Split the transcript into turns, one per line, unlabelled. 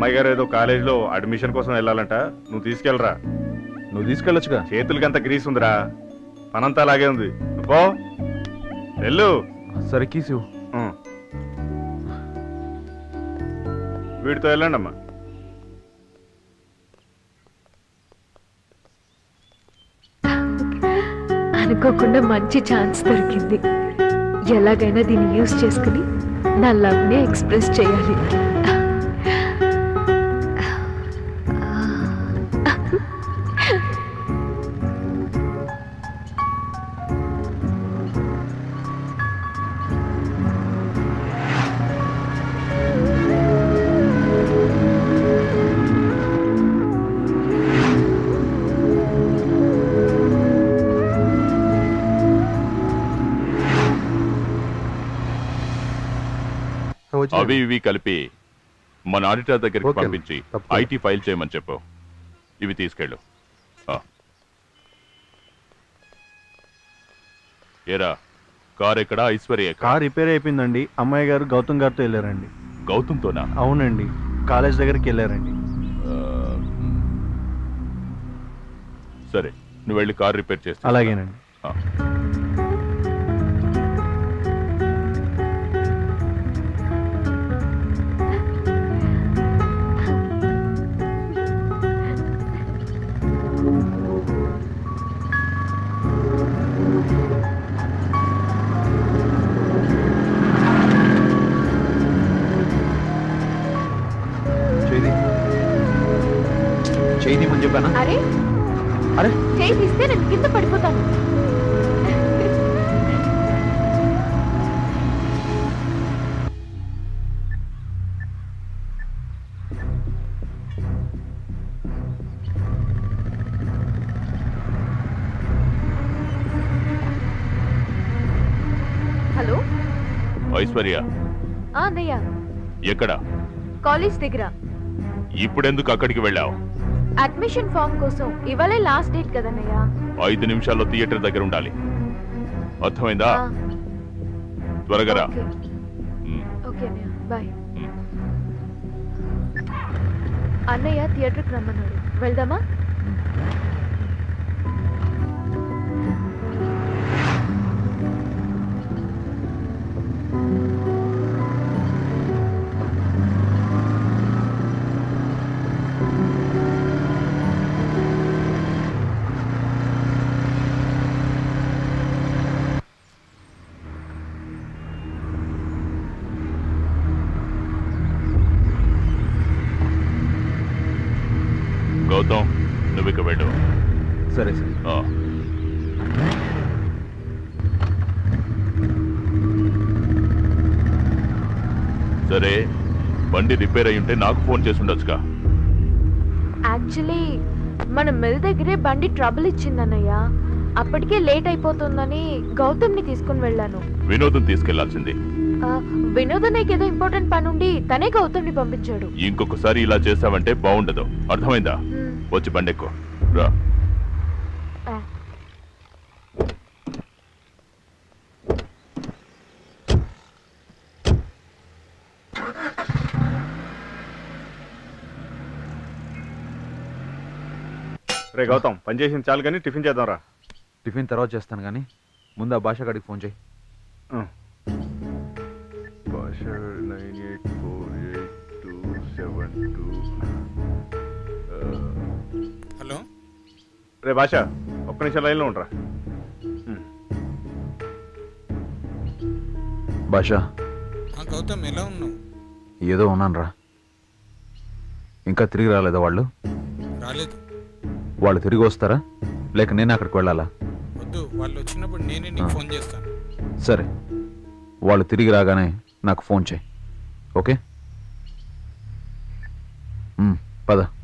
అమ్మాయి గారు ఏదో కాలేజీలో అడ్మిషన్ కోసం వెళ్ళాలంట నువ్వు తీసుకెళ్ళరా
నువ్వు తీసుకెళ్ళొచ్చుగా
చేతులకంత గ్రీస్ ఉందిరా పనంతా అలాగే ఉంది నువ్వు పో వెళ్ళు
సరే కీసు
ఉం. వీడితో వెళ్ళండి అమ్మా
అనుకోకుండా మంచి ఛాన్స్ దొరికింది ఎలాగైనా దీన్ని యూజ్ చేసుకుని నా లవ్ని ఎక్స్ప్రెస్ చేయాలి
అవి ఇవి కలిపి మన ఆడిటర్ దగ్గరికి
ఓకే.
పంపించి
తప్పకుండా.
ఐటీ ఫైల్ చేయమని చెప్పు ఇవి తీసుకెళ్ళు ఆ. ఏరా కార్ ఎక్కడ ఐశ్వర్య ఎక్కడ?
కార్ రిపేర్ అయిపోయిందండి అమ్మాయి గారు గౌతమ్ గారితో వెళ్ళారండి
గౌతమ్తోనా
అవునండి కాలేజ్ దగ్గరికి వెళ్ళారండి
ఆ, సరే నువ్వు వెళ్ళి కార్ రిపేర్ చేస్తా
అలాగేనండి
ఆ.
చేది చేయి అని చెప్పానా
అరే
అరే
చేయి తీస్తే నేను కింద పడిపోతాను హలో
ఐశ్వర్య
ఆ, అన్నయ్య
ఎక్కడ
కాలేజ్ దగ్గర
ఇప్పుడెందుకు అక్కడికి వెళ్ళావు
అడ్మిషన్ ఫామ్ కోసం ఇవాళే లాస్ట్ డేట్ కదన్నయ్య
ఐదు నిమిషాల్లో థియేటర్ దగ్గర ఉండాలి అర్థమైందా
ఆ,
త్వరగా రా
ఓకే.
ఉమ్,
ఓకే అన్నయ్య బాయ్
ఉమ్.
అన్నయ్య థియేటర్కి రమ్మన్నాడు వెళ్దామా
గౌతమ్ నువ్వు ఇక వెళ్ళు
సరే సరే
ఆ. సరే బండి రిపేర్ అయి ఉంటే నాకు ఫోన్ చేసి ఉండొచ్చుగా
యాక్చువల్లీ మన మిల్ దగ్గరే బండి ట్రబుల్ ఇచ్చిందన్నయ్య అప్పటికే లేట్ అయిపోతుందని గౌతమ్ని తీసుకుని వెళ్ళాను
వినోదం తీసుకెళ్లాల్సింది
ఆ, వినోద్ అన్నయ్యకి ఏదో ఇంపార్టెంట్ పని ఉండి తనే గౌతమ్ని పంపించాడు
ఇంకొకసారి ఇలా చేసావంటే బాగుండదు అర్థమైందా
మ్,
వచ్చి బండి ఎక్కువ రా
ఆ.
రే గౌతమ్ పని చేసింది చాలు కానీ టిఫిన్ చేద్దాం రా
టిఫిన్ తర్వాత చేస్తాను కానీ ముందు ఆ భాష గడికి ఫోన్ చేయి
Basha nine eight four eight two seven two
hello
రే భాష ఒక్క నిమిషం లైన్లో ఉండరా
భాష
ఆ గౌతమ్ ఎలా ఉన్నావు
ఏదో ఉన్నాను రా ఇంకా తిరిగి రాలేదా వాళ్ళు
రాలేదు
వాళ్ళు తిరిగి వస్తారా లేక నేను అక్కడికి వెళ్ళాలా
వద్దు వాళ్ళు వచ్చినప్పుడు నేనే నీకు
ఆ.
ఫోన్ చేస్తాను
సరే వాళ్ళు తిరిగి రాగానే నాకు ఫోన్ చేయి ఓకే ఉమ్, పద